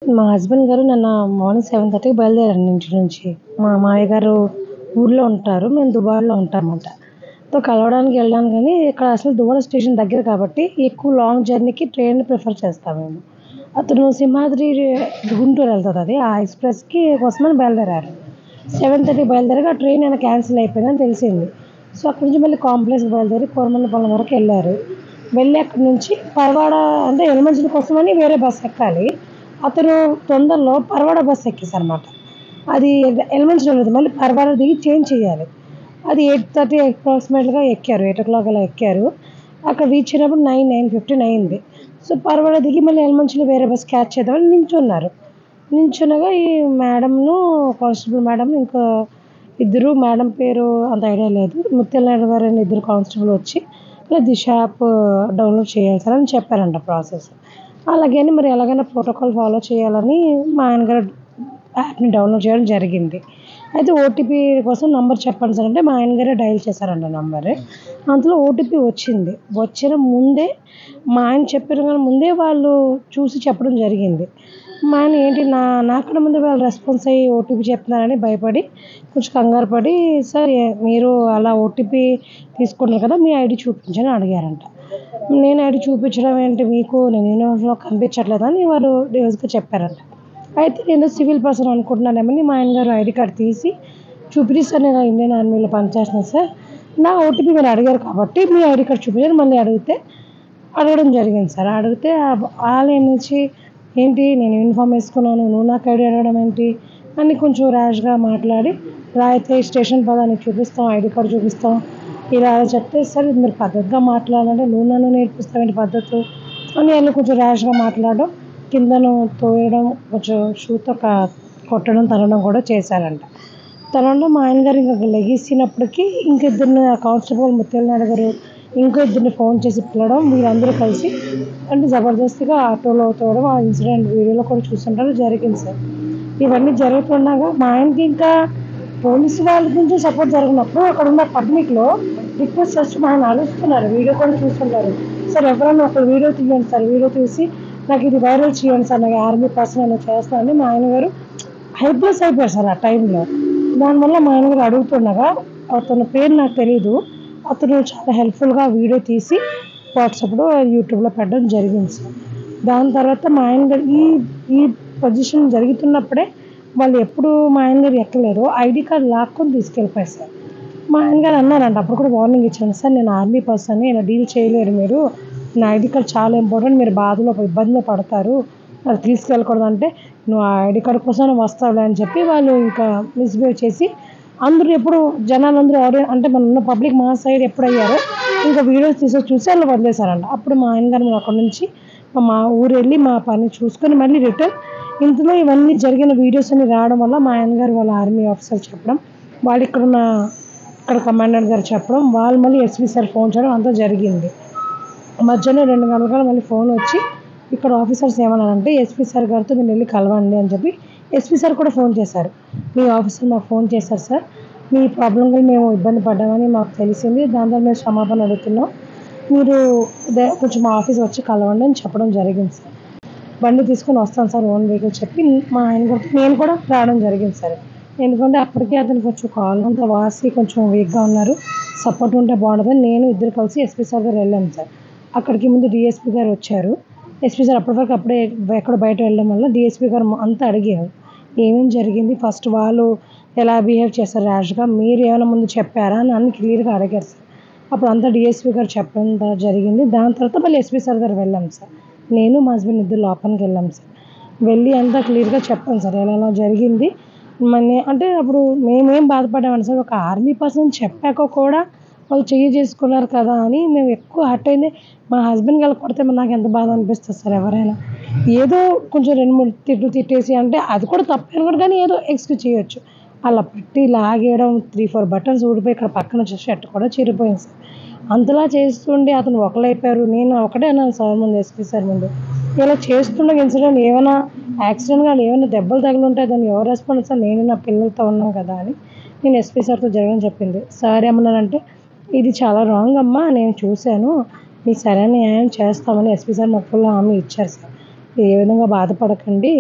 మా హస్బెండ్ గారు నిన్న మార్నింగ్ సెవెన్ థర్టీకి బయలుదేరారు ఇంటి నుంచి మా మామయ్య గారు ఊర్లో ఉంటారు మేము దుబాయ్లో ఉంటామన్నమాట సో కలవడానికి వెళ్ళడానికి కానీ ఇక్కడ అసలు దువ్వాడ స్టేషన్ దగ్గర కాబట్టి ఎక్కువ లాంగ్ జర్నీకి ట్రైన్ ప్రిఫర్ చేస్తాం మేము అతను సింహాద్రి గుంటూరు వెళ్తుంది అది ఆ ఎక్స్ప్రెస్కి కోసమని బయలుదేరారు సెవెన్ థర్టీకి బయలుదేరగా ఆ ట్రైన్ ఏమైనా క్యాన్సిల్ అయిపోయిందని తెలిసింది సో అక్కడి నుంచి మళ్ళీ కాంప్లెక్స్ బయలుదేరి కోరమండపాలెం వరకు వెళ్ళారు వెళ్ళి అక్కడి నుంచి పరవాడ అంటే ఎలిమెంట్స్ కోసమని వేరే బస్ ఎక్కాలి అతను తొందరలో పరవాడ బస్ ఎక్కేసారు అనమాట అది ఎలిమెంట్స్లో లేదు మళ్ళీ పరవాడ దిగి చేంజ్ చేయాలి అది ఎయిట్ థర్టీ అప్రాక్సిమేట్గా ఎక్కారు ఎయిట్ ఓ క్లాక్ అలా ఎక్కారు అక్కడ రీచ్ అయినప్పుడు నైన్ నైన్ ఫిఫ్టీన్ అయింది సో పరవాడ దిగి మళ్ళీ ఎలిమెంట్స్లో వేరే బస్ క్యాచ్ చేద్దామని నించున్నారు నించునగా ఈ మేడంను కానిస్టేబుల్ మేడం ఇంకా ఇద్దరు మేడం పేరు అంత ఐడియా లేదు ముత్యాలనాయుడు గారు అని ఇద్దరు కానిస్టేబుల్ వచ్చి ఇలా దిశ యాప్ డౌన్లోడ్ చేయాలి సార్ అని చెప్పారంట ప్రాసెస్ అలాగే అని మరి ఎలాగైనా ప్రోటోకాల్ ఫాలో చేయాలని మా ఆయన గారు యాప్ని డౌన్లోడ్ చేయడం జరిగింది అయితే ఓటీపీ కోసం నంబర్ చెప్పండి సార్ అంటే మా ఆయన గారే డయల్ చేశారంట నంబర్ అందులో ఓటీపీ వచ్చింది వచ్చిన ముందే మా ఆయన చెప్పిన కానీ ముందే వాళ్ళు చూసి చెప్పడం జరిగింది మా ఆయన ఏంటి నా నాకన్నా ముందు వాళ్ళు రెస్పాన్స్ అయ్యి ఓటీపీ చెప్తున్నారని భయపడి కొంచెం కంగారు పడి సార్ ఏ- మీరు అలా ఓటీపీ తీసుకున్నారు కదా మీ ఐడి చూపించని అడిగారంట నేను ఐడి చూపించడం ఏంటి మీకు నేను యూనివర్స్లో కనిపించట్లేదు అని వారు డివైస్గా చెప్పారంట అయితే నేను సివిల్ పర్సన్ అనుకుంటున్నానేమని మా ఆయన గారు ఐడి కార్డ్ తీసి చూపించి సార్ నేను ఇండియన్ ఆర్మీలో పనిచేస్తున్నాను సార్ నా ఓటీపీ మీరు అడిగారు కాబట్టి మీ ఐడి కార్డ్ చూపించారు మళ్ళీ అడిగితే అడగడం జరిగింది సార్ అడిగితే వాళ్ళు నుంచి ఏంటి నేను యూనిఫామ్ వేసుకున్నాను నువ్వు నాకు ఐడి అడగడం ఏంటి అని కొంచెం ర్యాష్గా మాట్లాడి రాయితే స్టేషన్ పదానికి చూపిస్తాం ఐడి కార్డు చూపిస్తాం ఇలా చెప్తే సార్ ఇది మీరు పద్ధతిగా మాట్లాడాలంటే నువ్వు నన్ను నేర్పిస్తావేంటి పద్ధతులు అని వాళ్ళు కొంచెం ర్యాష్గా మాట్లాడడం కిందను తోయడం కొంచెం షూతో క- కొట్టడం తనడం కూడా చేశారంట తనలో మా ఆయన గారు ఇంకా లెగిసినప్పటికీ ఇంక ఇద్దరిని కానిస్టేబుల్ ముత్యాలనాయుడు గారు ఇంకో ఇద్దరిని ఫోన్ చేసి పిలవడం వీళ్ళందరూ కలిసి అంటే జబర్దస్తిగా ఆటోలో తోవడం ఆ ఇన్సిడెంట్ వీడియోలో కూడా చూస్తుంటారు జరిగింది సార్ ఇవన్నీ జరుగుతుండగా మా ఆయనకి ఇంకా పోలీసు వాళ్ళ నుంచి సపోర్ట్ జరిగినప్పుడు అక్కడ ఉన్న పబ్లిక్లో రిక్వెస్ట్ చేస్తూ మా ఆయన అలుస్తున్నారు వీడియో కూడా చూస్తుంటారు సార్ ఎవరైనా ఒక వీడియో తీయండి సార్ వీడియో తీసి నాకు ఇది వైరల్ చేయండి సార్ నాకు ఆర్మీ పర్సన్ నేను చేస్తానని మా ఆయన గారు హెల్ప్లెస్ అయిపోయారు సార్ ఆ టైంలో దానివల్ల మా ఆయన గారు అడుగుతుండగా అతని పేరు నాకు తెలియదు అతను చాలా హెల్ప్ఫుల్గా వీడియో తీసి వాట్సాప్లో యూట్యూబ్లో పెట్టడం జరిగింది సార్ దాని తర్వాత మా ఆయన గారు ఈ ఈ పొజిషన్ జరుగుతున్నప్పుడే వాళ్ళు ఎప్పుడు మా ఆయన గారు ఎక్కలేరు ఐడి కార్డ్ లాక్కొని తీసుకెళ్ళిపోయారు సార్ మా ఆయన గారు అన్నారంట అప్పుడు కూడా వార్నింగ్ ఇచ్చాను సార్ నేను ఆర్మీ పర్సన్ ఇలా డీల్ చేయలేరు మీరు నా ఐడి కార్డ్ చాలా ఇంపార్టెంట్ మీరు బాధలో ఇబ్బందిలో పడతారు అది తీసుకెళ్ళకూడదు అంటే నువ్వు ఆ ఐడి కార్డ్ కోసం వస్తావులే అని చెప్పి వాళ్ళు ఇంకా మిస్బిహేవ్ చేసి అందరూ ఎప్పుడు జనాలు అందరూ ఆడియన్స్ అంటే మన ఉన్న పబ్లిక్ మా సైడ్ ఎప్పుడు అయ్యారో ఇంకా వీడియోస్ తీసి చూసి వాళ్ళు వదిలేశారంట అప్పుడు మా ఆయన గారు అక్కడ నుంచి మా ఊరు వెళ్ళి మా పని చూసుకొని మళ్ళీ రిటర్న్ ఇందులో ఇవన్నీ జరిగిన వీడియోస్ అన్ని రావడం వల్ల మా ఆయన గారు వాళ్ళ ఆర్మీ ఆఫీసర్ చెప్పడం వాళ్ళు ఇక్కడ ఉన్న ఇక్కడ కమాండెంట్ గారు చెప్పడం వాళ్ళు మళ్ళీ ఎస్పీ సార్ ఫోన్ చేయడం అంతా జరిగింది మధ్యాహ్నం రెండు గంటలకు మళ్ళీ ఫోన్ వచ్చి ఇక్కడ ఆఫీసర్స్ ఏమన్నారంటే ఎస్పీ సార్ గారితో మీరు వెళ్ళి కలవండి అని చెప్పి ఎస్పీ సార్ కూడా ఫోన్ చేశారు మీ ఆఫీసర్ మాకు ఫోన్ చేశారు సార్ మీ ప్రాబ్లం వల్ల మేము ఇబ్బంది పడ్డామని మాకు తెలిసింది దాంతో మేము క్షమాపణ అడుగుతున్నాం మీరు దే- కొంచెం మా ఆఫీస్ వచ్చి కలవండి అని చెప్పడం జరిగింది సార్ బండి తీసుకొని వస్తాను సార్ ఓన్ వెహికల్ చెప్పి మా ఆయన గారితో నేను కూడా రావడం జరిగింది సార్ ఎందుకంటే అప్పటికే అతను కొంచెం కాల్ అంతా వాసి కొంచెం వీక్గా ఉన్నారు సపోర్ట్ ఉంటే బాగుంటుందని నేను ఇద్దరు కలిసి ఎస్పీ సార్ గారు వెళ్ళాను సార్ అక్కడికి ముందు డిఎస్పీ గారు వచ్చారు ఎస్పీ సార్ అప్పటి వరకు అప్పుడే ఎక్కడ బయట వెళ్ళడం వల్ల డిఎస్పీ గారు అంతా అడిగారు ఏమేం జరిగింది ఫస్ట్ వాళ్ళు ఎలా బిహేవ్ చేస్తారు ర్యాష్గా మీరు ఏమైనా ముందు చెప్పారా అని అన్ని క్లియర్గా అడిగారు సార్ అప్పుడు అంతా డిఎస్పీ గారు చెప్పడం దా- జరిగింది దాని తర్వాత మళ్ళీ ఎస్పీ సార్ గారు వెళ్ళాం సార్ నేను మా హస్బెండ్ ఇద్దరు లోపలికి వెళ్ళాం సార్ వెళ్ళి అంతా క్లియర్గా చెప్పాను సార్ ఎలా ఎలా జరిగింది మన అంటే అప్పుడు మేమేం బాధపడ్డామని సార్ ఒక ఆర్మీ పర్సన్ చెప్పాక కూడా వాళ్ళు చెయ్యి చేసుకున్నారు కదా అని మేము ఎక్కువ హర్ట్ అయింది మా హస్బెండ్ గారు కొడితే మరి నాకు ఎంత బాధ అనిపిస్తుంది సార్ ఎవరైనా ఏదో కొంచెం రెండు మూడు తిట్లు తిట్టేసి అంటే అది కూడా తప్పే కూడా కానీ ఏదో ఎక్స్క్యూజ్ చేయొచ్చు అలా పెట్టి లాగేయడం త్రీ ఫోర్ బటన్స్ ఊడిపోయి ఇక్కడ పక్కన వచ్చే షర్ట్ కూడా చిరిపోయింది సార్ అంతలా చేస్తుండే అతను ఒకలైపోయారు నేను ఒకటే అన్నాను సార్ ముందు ఎస్పీ సార్ ముందు ఇలా చేస్తుండగా ఇన్సిడెంట్ ఏమైనా యాక్సిడెంట్ కానీ ఏమైనా దెబ్బలు తగిలి ఉంటే దాన్ని ఎవరు రెస్పాన్స్ సార్ నేను నా పిల్లలతో ఉన్నాం కదా అని నేను ఎస్పీ సార్తో జరగని చెప్పింది సార్ ఏమన్నారంటే ఇది చాలా రాంగ్ అమ్మా నేను చూశాను మీకు సరైన న్యాయం చేస్తామని ఎస్పీ సార్ మాకు ఫుల్ హామీ ఇచ్చారు సార్ ఏ విధంగా బాధపడకండి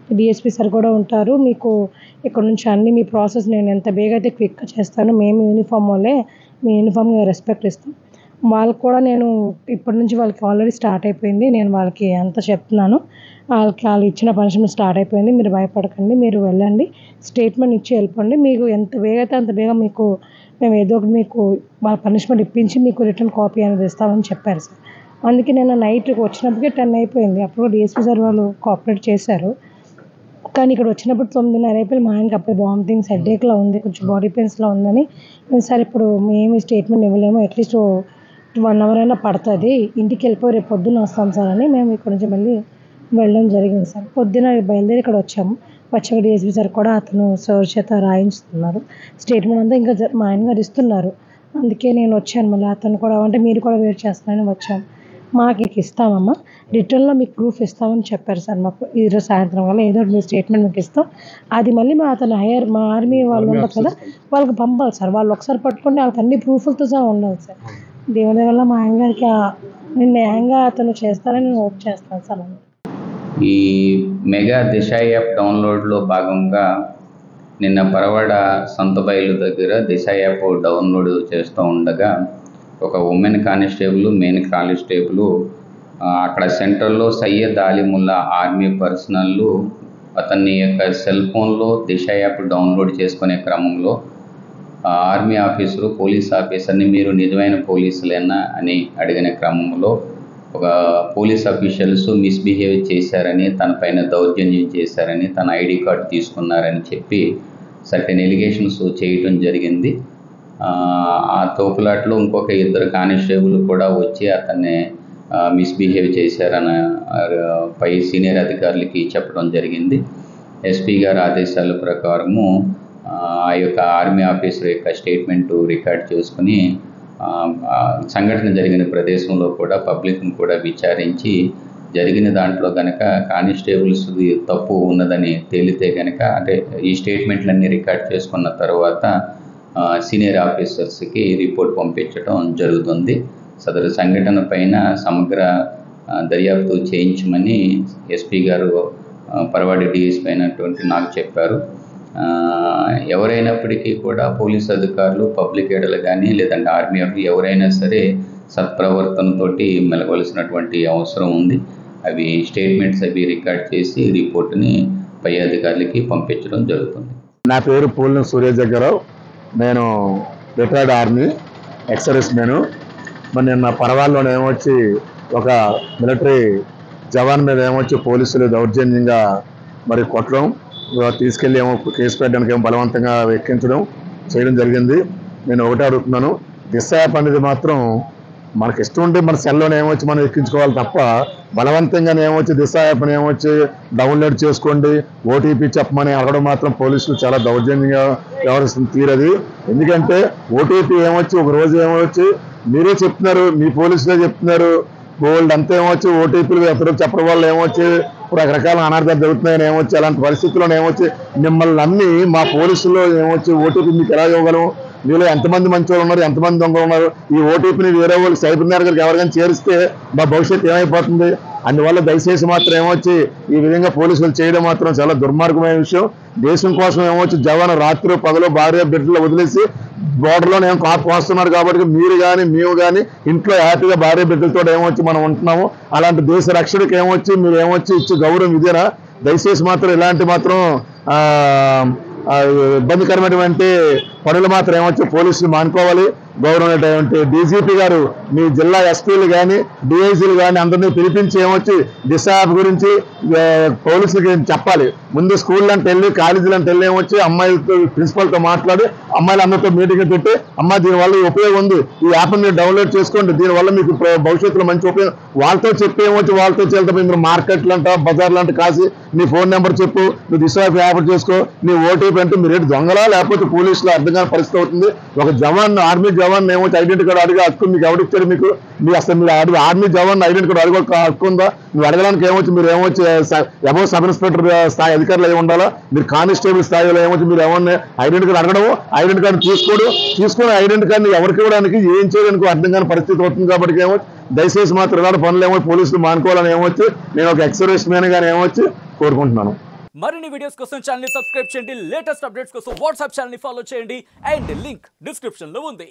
డిఎస్పీ సార్ కూడా ఉంటారు మీకు ఇక్కడ నుంచి అన్ని మీ ప్రాసెస్ నేను ఎంత బేగా అయితే క్విక్గా చేస్తాను మేము యూనిఫామ్ వాళ్ళే మీ యూనిఫామ్కి రెస్పెక్ట్ ఇస్తాం వాళ్ళకి కూడా నేను ఇప్పటి నుంచి వాళ్ళకి ఆల్రెడీ స్టార్ట్ అయిపోయింది నేను వాళ్ళకి అంతా చెప్తున్నాను వాళ్ళకి వాళ్ళు ఇచ్చిన పనిష్మెంట్ స్టార్ట్ అయిపోయింది మీరు భయపడకండి మీరు వెళ్ళండి స్టేట్మెంట్ ఇచ్చి వెళ్ళిపోండి మీకు ఎంత బేగా అయితే అంత బేగా మీకు మేము ఏదో ఒకటి మీకు వాళ్ళ పనిష్మెంట్ ఇప్పించి మీకు రిటర్న్ కాపీ అనేది ఇస్తామని చెప్పారు సార్ అందుకే నేను నైట్ వచ్చినప్పటికే టెన్ అయిపోయింది అప్పుడు డిఎస్పీ సార్ వాళ్ళు కోఆపరేట్ చేశారు కానీ ఇక్కడ వచ్చినప్పుడు తొమ్మిదిన్నర అయిపోయి మా ఆయనకి అప్పుడే వామిటింగ్స్ హెడేక్లా ఉంది కొంచెం బాడీ పెయిన్స్లో ఉందని "లేదు సార్ ఇప్పుడు మేము స్టేట్మెంట్ ఇవ్వలేము అట్లీస్ట్ వన్ అవర్ అయినా పడుతుంది ఇంటికి వెళ్ళిపోయి రేపు పొద్దున్న వస్తాం సార్ అని మేము ఇక్కడ నుంచి మళ్ళీ వెళ్ళడం జరిగింది సార్ పొద్దున బయలుదేరి ఇక్కడ వచ్చాము వచ్చాక డిఎస్పీ సార్ కూడా అతను సార్ చేత రాయించుతున్నారు స్టేట్మెంట్ అంతా ఇంకా జ- మా ఆయన గారు ఇస్తున్నారు అందుకే నేను వచ్చాను మళ్ళీ అతను కూడా అంటే మీరు కూడా వెయిట్ చేస్తారని వచ్చాము మాకు ఇక ఇస్తామమ్మా రిటర్న్లో మీకు ప్రూఫ్ ఇస్తామని చెప్పారు సార్ మాకు ఈరోజు సాయంత్రం వల్ల ఏదో ఒకటి మీ స్టేట్మెంట్ మీకు ఇస్తాం అది మళ్ళీ మా అతను హైయర్ మా ఆర్మీ వాళ్ళు ఉంటారు కదా వాళ్ళకి పంపాలి సార్ వాళ్ళు ఒకసారి పట్టుకుంటే వాళ్ళకి అన్ని ప్రూఫ్లతో సహా ఉండాలి సార్ దేవుని వల్ల మా ఆయన గారికి ఆ- నేను న్యాయంగా అతను చేస్తారని నేను హోప్ చేస్తాను సార్ ఈ మెగా దిశ యాప్ డౌన్లోడ్లో భాగంగా నిన్న పరవాడ సంతబయలు దగ్గర దిశ యాప్ డౌన్లోడ్ చేస్తూ ఉండగా ఒక ఉమెన్ కానిస్టేబుల్ మెయిన్ కానిస్టేబుల్ ఆ, అక్కడ సెంటర్లో సయ్యద్ అలీముల్లా ఆర్మీ పర్సనల్ అతన్ని యొక్క సెల్ ఫోన్లో దిశ యాప్ డౌన్లోడ్ చేసుకునే క్రమంలో ఆ ఆర్మీ ఆఫీసరు పోలీస్ ఆఫీసర్ని మీరు నిజమైన పోలీసులేనా అని అడిగిన క్రమంలో ఒక పోలీస్ అఫీషియల్స్ మిస్బిహేవ్ చేశారని తన పైన దౌర్జన్యం చేశారని తన ఐడి కార్డు తీసుకున్నారని చెప్పి సర్టెన్ ఎలిగేషన్స్ చేయటం జరిగింది ఆ, ఆ తోపులాట్లో ఇంకొక ఇద్దరు కానిస్టేబుల్ కూడా వచ్చి అతన్ని మిస్బిహేవ్ చేశారని ఆ, పై సీనియర్ అధికారులకి చెప్పడం జరిగింది ఎస్పీ గారి ఆదేశాల ప్రకారము ఆ ఆ యొక్క ఆర్మీ ఆఫీసర్ యొక్క స్టేట్మెంట్ రికార్డ్ చేసుకుని ఆ, ఆ సంఘటన జరిగిన ప్రదేశంలో కూడా పబ్లిక్ని కూడా విచారించి జరిగిన దాంట్లో కనుక కానిస్టేబుల్స్ తప్పు ఉన్నదని తేలితే కనుక అంటే ఈ స్టేట్మెంట్లన్నీ రికార్డ్ చేసుకున్న తర్వాత ఆ, సీనియర్ ఆఫీసర్స్కి రిపోర్ట్ పంపించడం జరుగుతుంది సదరు సంఘటన పైన సమగ్ర ఆ, దర్యాప్తు చేయించమని ఎస్పీ గారు ఆ, పరవాడి డిఎస్పీ అయినటువంటి నాకు చెప్పారు ఆ, ఎవరైనప్పటికీ కూడా పోలీస్ అధికారులు పబ్లిక్ ఎడలు కానీ లేదంటే ఆర్మీ వాళ్ళు ఎవరైనా సరే సత్ప్రవర్తనతోటి మెలగవలసినటువంటి అవసరం ఉంది అవి స్టేట్మెంట్స్ అవి రికార్డ్ చేసి రిపోర్ట్ని పై అధికారులకి పంపించడం జరుగుతుంది నా పేరు పూలిన సూర్యజగ్గారావు నేను రిటైర్డ్ ఆర్మీ ఎక్సర్విస్ మేను మరి నిన్న పరవాల్లో ఏమొచ్చి ఒక మిలిటరీ జవాన్ మీద ఏమొచ్చి పోలీసులు దౌర్జన్యంగా మరి కొట్టడం ఇవాళ తీసుకెళ్ళి ఏమో కేసు పెట్టడానికి ఏమో బలవంతంగా ఎక్కించడం చేయడం జరిగింది నేను ఒకటే అడుగుతున్నాను దిశ యాప్ అనేది మాత్రం మనకి ఇష్టం ఉంటే మన సెల్లోనే ఏమొచ్చి మనం ఎక్కించుకోవాలి తప్ప బలవంతంగా ఏమొచ్చి దిశ యాప్ని ఏమొచ్చి డౌన్లోడ్ చేసుకోండి ఓటీపీ చెప్పమని అడగడం మాత్రం పోలీసులు చాలా దౌర్జన్యంగా వ్యవహరిస్తుంది తీరది ఎందుకంటే ఓటీపీ ఏమొచ్చి ఒక రోజు ఏమొచ్చి మీరే చెప్తున్నారు మీ పోలీసులే చెప్తున్నారు గోల్డ్ అంతా ఏమొచ్చి ఓటీపీలు ఎప్పుడు చెప్పడం వల్ల ఏమొచ్చి ఇప్పుడు రకరకాల అనార్థాలు జరుగుతున్నాయని ఏమొచ్చి అలాంటి పరిస్థితుల్లో ఏమొచ్చి మిమ్మల్ని నమ్మి మా పోలీసుల్లో ఏమొచ్చి ఓటీపీ మీకు ఎలా ఇవ్వగలం మీలో ఎంతమంది మంచి వాళ్ళు ఉన్నారు ఎంతమంది దొంగలు ఉన్నారు ఈ ఓటీపీని వేరే వాళ్ళు సైబర్ నేరగారికి ఎవరికైనా చేరిస్తే మా భవిష్యత్తు ఏమైపోతుంది అందువల్ల దయచేసి మాత్రం ఏమొచ్చి ఈ విధంగా పోలీసులు చేయడం మాత్రం చాలా దుర్మార్గమైన విషయం దేశం కోసం ఏమొచ్చి జవాను రాత్రి పగలు భార్య బిడ్డలు వదిలేసి బోర్డర్లో నేను కాపు వస్తున్నారు కాబట్టి మీరు కానీ మేము కానీ ఇంట్లో హ్యాపీగా భార్య బిడ్డలతో ఏమొచ్చి మనం ఉంటున్నాము అలాంటి దేశ రక్షణకి ఏమొచ్చి మీరు ఏమొచ్చి ఇచ్చే గౌరవం ఇదేనా దయచేసి మాత్రం ఇలాంటి మాత్రం ఆ, ఆ, ఇబ్బందికరమైనటువంటి పనులు మాత్రం ఏమొచ్చి పోలీసులు మానుకోవాలి గౌరవమైనటువంటి డీజీపీ గారు మీ జిల్లా ఎస్పీలు కానీ డిఐజీలు కానీ అందరినీ పిలిపించి ఏమొచ్చి దిశ యాప్ గురించి ఆ, పోలీసులకి చెప్పాలి ముందు స్కూల్ అంటే వెళ్ళి కాలేజీలు అంటే వెళ్ళి ఏమొచ్చి అమ్మాయిలతో ప్రిన్సిపల్తో మాట్లాడి అమ్మాయిలు అందరితో మీటింగ్ పెట్టి అమ్మ దీనివల్ల ఈ ఉపయోగం ఉంది ఈ యాప్ మీరు డౌన్లోడ్ చేసుకోండి దీనివల్ల మీకు ప్ర- భవిష్యత్తులో మంచి ఉపయోగం వాళ్ళతో చెప్పి ఏమొచ్చి వాళ్ళతో చేద్దాం మీరు మార్కెట్లు అంట బజార్లు అంట కాసి నీ ఫోన్ నెంబర్ చెప్పు నువ్వు దిశ యాప్ యాప్ చేసుకో నీ ఓటీపీ అంటే మీరు ఏంటి దొంగలా లేకపోతే పోలీసులు అర్థం కాని పరిస్థితి అవుతుంది ఒక జవాన్ ఆర్మీ జవాన్ ఏమొచ్చి ఐడెంటిటీ కార్డు అడిగే హక్కు మీకు ఎవరిచ్చారు మీకు మీ అసలు మీరు అడుగు ఆర్మీ జవాన్ ఐడెంటిటీ కార్డు అడిగే హక్కు ఉందా నువ్వు అడగడానికి ఏమొచ్చి మీరు ఏమొచ్చి అబౌ సబ్ ఇన్స్పెక్టర్ స్థాయి అధికారులు అయి ఉండాలా మీరు కానిస్టేబుల్ స్థాయిలో ఏమొచ్చి మీరు ఏమన్నా ఐడెంటిటీ కార్డు అడగడము ఐడెంటిటీ కార్డు తీసుకోడు తీసుకుని ఐడెంటిటీ కార్డుని ఎవరికి ఇవ్వడానికి ఏం చేయడానికి అర్థం కాని పరిస్థితి అవుతుంది కాబట్టి ఏమో దయచేసి మాత్రం ఇలాంటి పనులు ఏమో పోలీసులు మానుకోవాలని ఏమొచ్చి నేను ఒక ఎక్సర్వేస్ మ్యాన్ గానీ ఏమొచ్చి కోరుకుంటున్నాను మరిన్ని వీడియోస్ కోసం ఛానల్ సబ్స్క్రైబ్ చేయండి లేటెస్ట్ అప్డేట్స్ కోసం వాట్సాప్ ఛానల్ ఫాలో చేయండి అండ్ లింక్ డిస్క్రిప్షన్ లో ఉంది